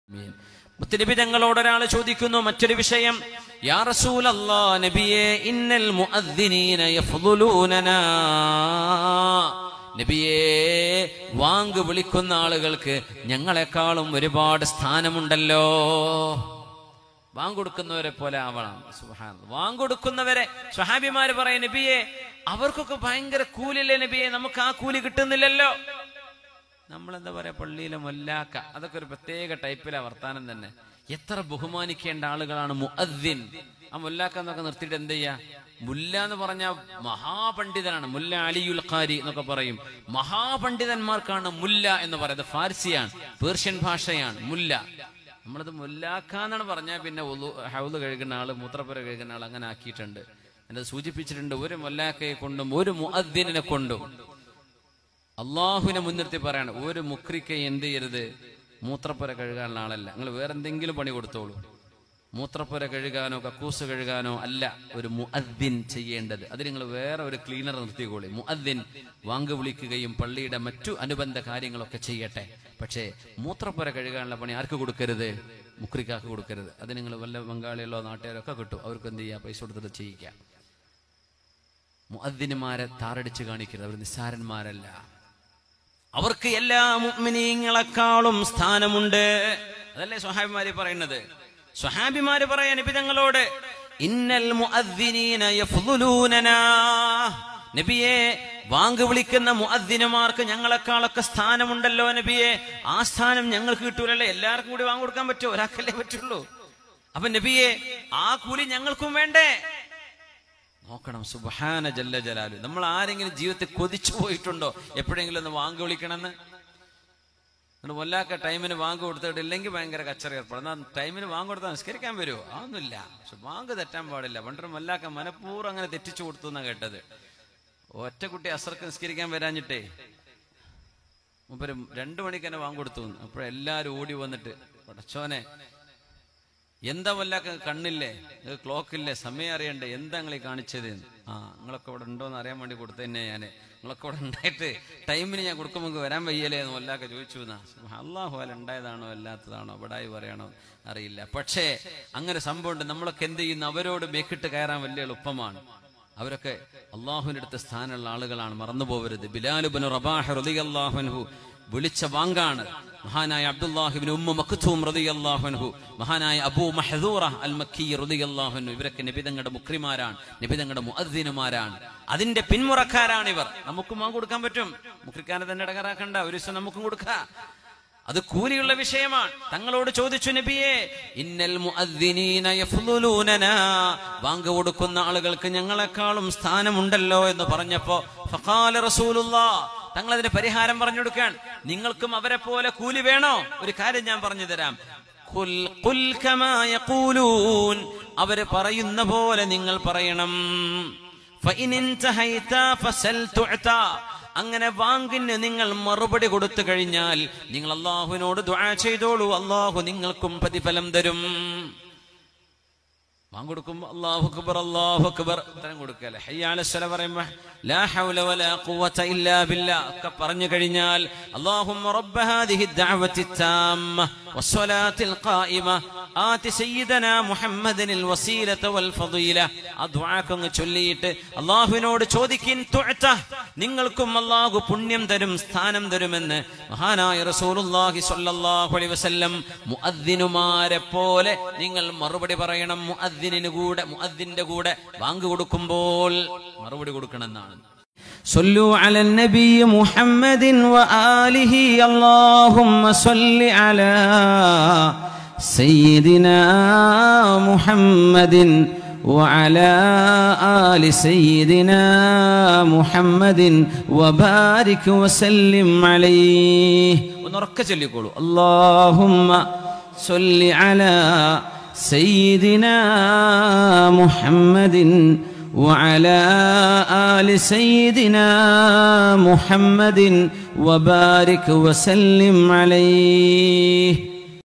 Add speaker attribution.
Speaker 1: മുത്തനബി തങ്ങളോട് ഒരാൾ ചോദിക്കുന്നു മറ്റൊരു വിഷയം യാ റസൂലല്ലാ നബിയെ ഇന്നൽ മുഅദ്ദിനീന യഫ്ളുലൂനനാ നബിയെ വാങ്ക് വിളിക്കുന്ന ആളുകൾക്ക് ഞങ്ങളെക്കാളും ഒരുപാട് സ്ഥാനമുണ്ടല്ലോ വാങ്കൊടുക്കുന്നവരെ പോലെ ആവണം സുഹാൻ വാങ്കൊടുക്കുന്നവരെ സ്വഹാബിമാര് പറയും നബിയെ അവർക്കൊക്കെ ഭയങ്കര കൂലില്ലേ നബിയെ നമുക്ക് ആ കൂലി കിട്ടുന്നില്ലല്ലോ നമ്മളെന്താ പറയാ പള്ളിയിലെ മൊല്ലാക്ക അതൊക്കെ ഒരു പ്രത്യേക ടൈപ്പിലെ വർത്താനം തന്നെ എത്ര ബഹുമാനിക്കേണ്ട ആളുകളാണ് മുഅദ്ദിൻ ആ മുല്ലാക്ക എന്നൊക്കെ നിർത്തിയിട്ട് എന്ത് ചെയ്യാ മുല്ല എന്ന് പറഞ്ഞ മഹാപണ്ഡിതനാണ് മുല്ല അലിയുൽ ഖാരി എന്നൊക്കെ പറയും മഹാപണ്ഡിതന്മാർക്കാണ് മുല്ല എന്ന് പറയുന്നത് ഫാർസിയാണ് പേർഷ്യൻ ഭാഷയാണ് മുല്ല നമ്മളത് മുല്ലാക്ക എന്നാണ് പറഞ്ഞാൽ പിന്നെ ഉളു ഹൗല് കഴുകുന്ന ആള് മൂത്രപ്പുര കഴുകുന്ന ആൾ അങ്ങനെ ആക്കിയിട്ടുണ്ട് എന്നത് സൂചിപ്പിച്ചിട്ടുണ്ട് ഒരു മുല്ലാക്കയെ കൊണ്ടും ഒരു മുഅദ്ദിനെ കൊണ്ടും അള്ളാഹുവിനെ മുൻനിർത്തി പറയാണ് ഒരു മുക്രിക്ക് എന്ത് ചെയ്യരുത് മൂത്രപ്പുര കഴുകാനുള്ള ആളല്ല നിങ്ങൾ വേറെന്തെങ്കിലും പണി കൊടുത്തോളൂ മൂത്രപ്പുര കഴുകാനോ കക്കൂസ് കഴുകാനോ അല്ല ഒരു മുഅദ്ദിൻ ചെയ്യേണ്ടത് അത് നിങ്ങൾ വേറെ ഒരു ക്ലീനർ നിർത്തിക്കോളി മുഅദ്ദിൻ വാങ്ക് വിളിക്കുകയും പള്ളിയുടെ മറ്റു അനുബന്ധ കാര്യങ്ങളൊക്കെ ചെയ്യട്ടെ പക്ഷേ മൂത്രപ്പുര കഴുകാനുള്ള പണി ആർക്ക് കൊടുക്കരുത് മുക്രിക്കാർക്ക് കൊടുക്കരുത് അത് നിങ്ങൾ വല്ല ബംഗാളികളോ നാട്ടുകാരോ ഒക്കെ കിട്ടും അവർക്ക് എന്ത് ചെയ്യാം പൈസ കൊടുത്തിട്ട് ചെയ്യിക്കാം മുഅദ്ദിനുമാരെ താറടിച്ച് കാണിക്കരുത് അവർ നിസ്സാരന്മാരല്ല അവർക്ക് എല്ലാ മുഅ്മിനീങ്ങളെക്കാളും സ്ഥാനമുണ്ട് അതല്ലേ സ്വഹാബിമാര് പറയുന്നത് സ്വഹാബിമാര് പറയാ നബി തങ്ങളോട് ഇന്നൽ മുഅദ്ദിനീന യഫ്ളുലൂനനാ നബിയെ വാങ്ക് വിളിക്കുന്ന മുഅദ്ദിനുമാർക്ക് ഞങ്ങളെക്കാളൊക്കെ സ്ഥാനമുണ്ടല്ലോ നബിയെ ആ സ്ഥാനം ഞങ്ങൾക്ക് കിട്ടൂലല്ലേ എല്ലാവർക്കും കൂടി വാങ്ങ് കൊടുക്കാൻ പറ്റുമോ ഒരാൾക്കല്ലേ പറ്റുള്ളൂ അപ്പൊ നബിയെ ആ കൂലി ഞങ്ങൾക്കും വേണ്ടേ നോക്കണം സുബഹാന ജല്ല ജലാലു നമ്മൾ ആരെങ്കിലും ജീവിതത്തിൽ കൊതിച്ചു പോയിട്ടുണ്ടോ എപ്പോഴെങ്കിലും ഒന്ന് വാങ്ക് വിളിക്കണമെന്ന് എന്നിട്ട് വല്ലാക്ക ടൈമിന് വാങ്ക് കൊടുത്തിട്ട് ഇല്ലെങ്കിൽ ഭയങ്കര കച്ചറ ഏർപ്പെടും എന്നാൽ ടൈമിന് വാങ്ക് കൊടുത്താൽ നിസ്കരിക്കാൻ വരുമോ അതൊന്നുമില്ല പക്ഷെ വാങ്ക് തെറ്റാൻ പാടില്ല പണ്ടൊരു വല്ലാക്ക മനഃപൂർവ്വം അങ്ങനെ തെറ്റിച്ചു കൊടുത്തു എന്നാ കേട്ടത് ഒറ്റ കുട്ടി അസർക്ക് നിസ്കരിക്കാൻ വരാഞ്ഞിട്ടേ മുപ്പര് രണ്ടു മണിക്ക് തന്നെ വാങ്ക് കൊടുത്തു അപ്പോഴെല്ലാരും ഓടി വന്നിട്ട് പടച്ചോനെ എന്താ വല്ല കണ്ണില്ലേ ഇത് ക്ലോക്കില്ലേ സമയം അറിയണ്ടേ എന്താ നിങ്ങൾ ഈ കാണിച്ചത് എന്ന്. ആ നിങ്ങളൊക്കെ ഇവിടെ ഉണ്ടോ എന്ന് അറിയാൻ വേണ്ടി കൊടുത്തു തന്നെ ഞാൻ നിങ്ങളൊക്കെ ഇവിടെ ഉണ്ടായിട്ട് ടൈമിന് ഞാൻ കൊടുക്കുമ്പോൾ വരാൻ വയ്യല്ലേ എന്ന് വല്ലാക്കെ ചോദിച്ചു എന്നാ അള്ളാഹു അല്ല ഉണ്ടായതാണോ അല്ലാത്തതാണോ ഇവിടായി പറയണോ അറിയില്ല പക്ഷേ അങ്ങനെ സംഭവമുണ്ട് നമ്മളൊക്കെ എന്ത് ചെയ്യുന്നു അവരോട് മേക്കിട്ട് കയറാൻ വലിയ എളുപ്പമാണ് അവരൊക്കെ അള്ളാഹുവിന്റെ അടുത്ത സ്ഥാനമുള്ള ആളുകളാണ് മറന്നു പോകരുത് ബിലാലുബിന് റബാഹ് റളിയല്ലാഹു വിളിച്ച വാങ്കാണ് മഹാനായ അബ്ദുല്ലാഹിബിൻ ഉമ്മ മക്തൂം റളിയല്ലാഹു അൻഹു മഹാനായ അബൂ മഹദൂറ അൽ മക്കി റളിയല്ലാഹു അൻഹു ഇവരൊക്കെ നബിതങ്ങളുടെ മുക്രിമാരാണ് നബിതങ്ങളുടെ മുഅദ്ദിനുമാരാണ് അതിന്റെ പിന്മുറക്കാരാണ് ഇവർ നമുക്കും വാങ്ങ് കൊടുക്കാൻ പറ്റും മുക്രിക്കാനെ തന്നെ ഇടകറാക്കണ്ട ഒരു ദിവസം നമുക്കും കൊടുക്കാം അത് കൂലിയുള്ള വിഷയമാണ് തങ്ങളോട് ചോദിച്ചു നബിയെ ഇന്നൽ മുഅദ്ദിനീന യഫ്ളുലൂനനാ വാങ്ക് കൊടുക്കുന്ന ആളുകൾക്ക് ഞങ്ങളെക്കാളും സ്ഥാനമുണ്ടല്ലോ എന്ന് പറഞ്ഞപ്പോ ഫഖാല റസൂലുള്ളാ തങ്ങൾ അതിന് പരിഹാരം പറഞ്ഞു കൊടുക്കാൻ നിങ്ങൾക്കും അവരെ പോലെ കൂലി വേണോ ഒരു കാര്യം ഞാൻ പറഞ്ഞു തരാം ഖുൽ ഖുൽ കമാ യഖൂലൂൻ അവര് പറയുന്ന പോലെ നിങ്ങൾ പറയണം ഫഇൻ ഇൻതഹൈത ഫസൽ തുഅത അങ്ങനെ വാങ്ങിന് നിങ്ങൾ മറുപടി കൊടുത്തു കഴിഞ്ഞാൽ നിങ്ങൾ അള്ളാഹുവിനോട് ദുആ ചെയ്തോളൂ അള്ളാഹു നിങ്ങൾക്കും പ്രതിഫലം തരും വാങ്ങ് കൊടുക്കുമ്പോ അല്ലാഹു അക്ബർ അല്ലാഹു അക്ബർ ഉത്തരം കൊടുക്കല്ലേ ഹയ്യാല സ്വല പറയുമ്പോ ലാ ഹൗല വലാ ഖുവത ഇല്ലാ ബില്ലാ ഒക്കെ പറഞ്ഞു കഴിഞ്ഞാൽ അല്ലാഹുമ്മ റബ്ബ ഹാദിഹി ദഅവതി താമ്മ വസ്സലാത്തിൽ ഖായിമ ആതി സയ്യിദനാ മുഹമ്മദിൻ വസീലത വൽ ഫളീല ആ ദുആക്കങ്ങ് ചൊല്ലിയിട്ട് അല്ലാഹുവിനോട് ചോദിക്കിൻ തുഅത നിങ്ങൾക്കും അല്ലാഹു പുണ്യം തരും സ്ഥാനം തരുമെന്ന് മഹാനായ റസൂലുള്ളാഹി സ്വല്ലല്ലാഹു അലൈഹി വസല്ലം മുഅദ്ദിനുമാരെ പോലെ നിങ്ങൾ മറുപടി പറയണം മുഅദ്ദിനിന് കൂടെ മുഅദ്ദിന്റെ കൂടെ വാങ്ക് കൊടുക്കുമ്പോൾ മറുപടി കൊടുക്കണമെന്നാണ്
Speaker 2: صلوا على النبي محمد وآله اللهم صل على سيدنا محمد وعلى آل سيدنا محمد وبارك وسلم عليه
Speaker 1: ഒന്നുറക്കെ ചൊല്ലിക്കോളൂ
Speaker 2: اللهم صل على سيدنا محمد وعلى آل سيدنا محمد وبارك وسلم عليه